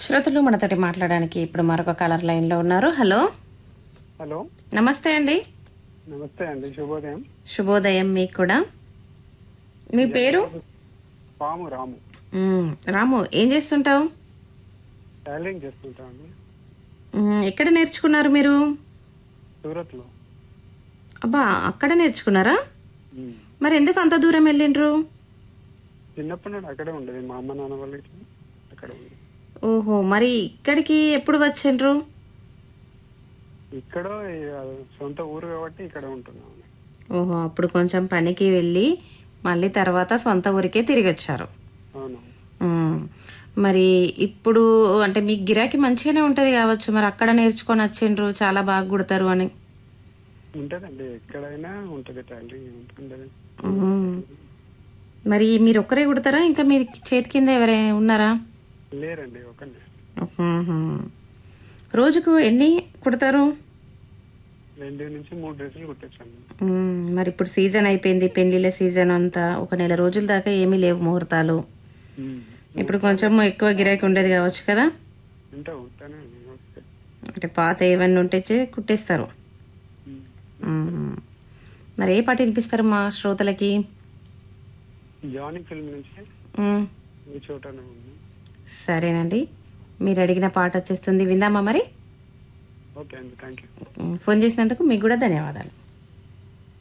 శ్రోతలు మనతోటి మాట్లాడడానికి ఇప్పుడు మరొక కలర్ లైన్ లో ఉన్నారు హలో హలో నమస్తే అండి నమస్తే అండి శుభోదయం శుభోదయం మీకు కూడా మీ పేరు పాము రాము మ్మ్. రాము ఏం చేస్తుంటావు టైలరింగ్ చేస్తుంటాం అండి మ్మ్. ఎక్కడ నేర్చుకున్నారు మీరు సూరత్లో అబ్బా అక్కడ నేర్చుకున్నారా ఉమ్. మరి ఎందుకు అంత దూరం వెళ్ళిండ్రు చిన్నప్పటి నుండి అక్కడే ఉండేది మా అమ్మ నాన్న వాళ్ళకి అక్కడ ఉంది ఓహో మరి ఇక్కడికి ఎప్పుడు వచ్చిండ్రు ఇక్కడ ఇక సొంత ఊరు కాబట్టి ఇక్కడ ఉంటున్నాం ఓహో అప్పుడు కొంచెం పనికి వెళ్ళి మళ్ళీ తర్వాత సొంత ఊరికే తిరిగి వచ్చారు అవును మ్మ్. మరి ఇప్పుడు అంటే మీకు గిరాకీ మంచిగానే ఉంటది కావచ్చు మరి అక్కడ నేర్చుకొని వచ్చిండ్రు చాలా బాగా కుడతారు అని ఉంటదండి ఎక్కడైనా ఉంటది టైలరింగ్ ఉంటుంది మ్మ్. మరి మీరు ఒక్కరే కుడతారా ఇంకా మీ చేతి కింద ఎవరైనా ఉన్నారా లేరండి ఒకనే మ్మ్. రోజుకు ఎన్ని కుడతారు రెండు నుంచి మూడు డ్రెస్సులు కుట్టించాను మ్మ్. మరి ఇప్పుడు సీజన్ అయిపోయింది పెళ్లిళ్ళ సీజన్ అంతా ఒక నెల రోజుల దాకా ఏమీ లేవు ముహూర్తాలు ఇప్పుడు కొంచెం ఎక్కువ గిరాకీ ఉండేది కావచ్చు కదా ఉంటే ఉంటానే ఓకే అంటే పాత ఏవన్నీ ఉంటే చే- కుట్టేస్తారు ఉమ్. మ్మ్. మరి ఏ పాట వినిపిస్తారు మా శ్రోతలకి జానీ ఫిల్మ్ నుంచి మ్మ్. ఈ చోటనే ఉంది సరేనండి మీరు అడిగిన పాట వచ్చేస్తుంది విందామా మరి ఓకే అండి థ్యాంక్ యూ మ్మ్. ఫోన్ చేసినందుకు మీకు కూడా ధన్యవాదాలు